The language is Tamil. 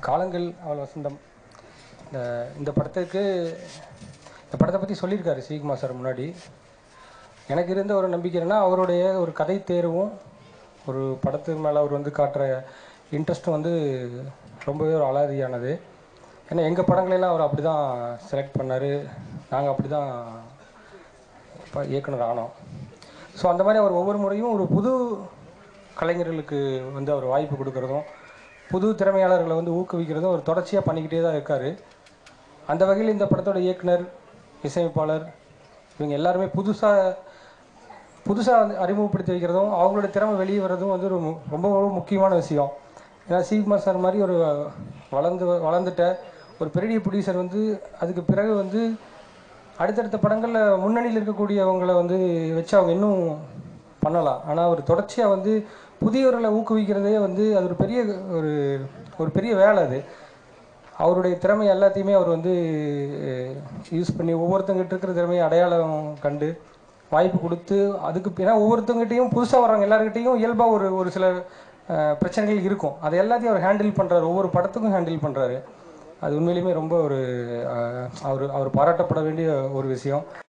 காலங்கள் அவள் வசந்தம் இந்த இந்த படத்துக்கு இந்த படத்தை பற்றி சொல்லியிருக்காரு சிவகுமார் சார் முன்னாடி எனக்கு இருந்த ஒரு நம்பிக்கை என்னன்னா அவருடைய ஒரு கதை தேர்வும் ஒரு படத்து மேலே அவர் வந்து காட்டுற இன்ட்ரெஸ்ட்டும் வந்து ரொம்பவே ஒரு அலாதியானது ஏன்னா எங்கள் படங்களெல்லாம் அவர் அப்படி தான் செலக்ட் பண்ணார் நாங்கள் அப்படி தான் இப்போ இயக்குனர் ஆனோம் ஸோ அந்த மாதிரி அவர் ஒவ்வொரு முறையும் ஒரு புது கலைஞர்களுக்கு வந்து அவர் வாய்ப்பு கொடுக்கறதும் புது திறமையாளர்களை வந்து ஊக்குவிக்கிறதும் அவர் தொடர்ச்சியாக பண்ணிக்கிட்டே தான் இருக்கார் அந்த வகையில் இந்த படத்தோட இயக்குனர் இசையமைப்பாளர் இவங்க எல்லாருமே புதுசாக புதுசாக வந்து அறிமுகப்படுத்தி வைக்கிறதும் அவங்களோட திறமை வெளியே வர்றதும் வந்து ஒரு மு- ரொம்ப ரொம்ப முக்கியமான விஷயம் ஏன்னா சிவகுமார் சார் மாதிரி ஒரு வளர்ந்து வளர்ந்துட்ட ஒரு பெரிய ப்ரொடியூசர் வந்து அதுக்கு பிறகு வந்து அடுத்தடுத்த படங்களில் முன்னணியில் இருக்கக்கூடியவங்களை வந்து வச்சு அவங்க இன்னும் பண்ணலாம் ஆனால் அவர் தொடர்ச்சியாக வந்து புதியவர்களை ஊக்குவிக்கிறதே வந்து அது ஒரு பெரிய ஒரு ஒரு பெரிய வேலை அது அவருடைய திறமை எல்லாத்தையுமே அவர் வந்து யூஸ் பண்ணி ஒவ்வொருத்தங்கிட்ட இருக்கிற திறமையை அடையாளம் கண்டு வாய்ப்பு கொடுத்து அதுக்கு ஏன்னா ஒவ்வொருத்தங்கிட்டையும் புதுசாக வர்றவங்க எல்லாருக்கிட்டையும் இயல்பாக ஒரு ஒரு சில அஹ், பிரச்சனைகள் இருக்கும் அது எல்லாத்தையும் அவர் ஹேண்டில் பண்ணுறாரு ஒவ்வொரு படத்துக்கும் ஹேண்டில் பண்ணுறாரு அது உண்மையிலுமே ரொம்ப ஒரு அஹ், அவர் அவர் பாராட்டப்பட வேண்டிய ஒரு விஷயம்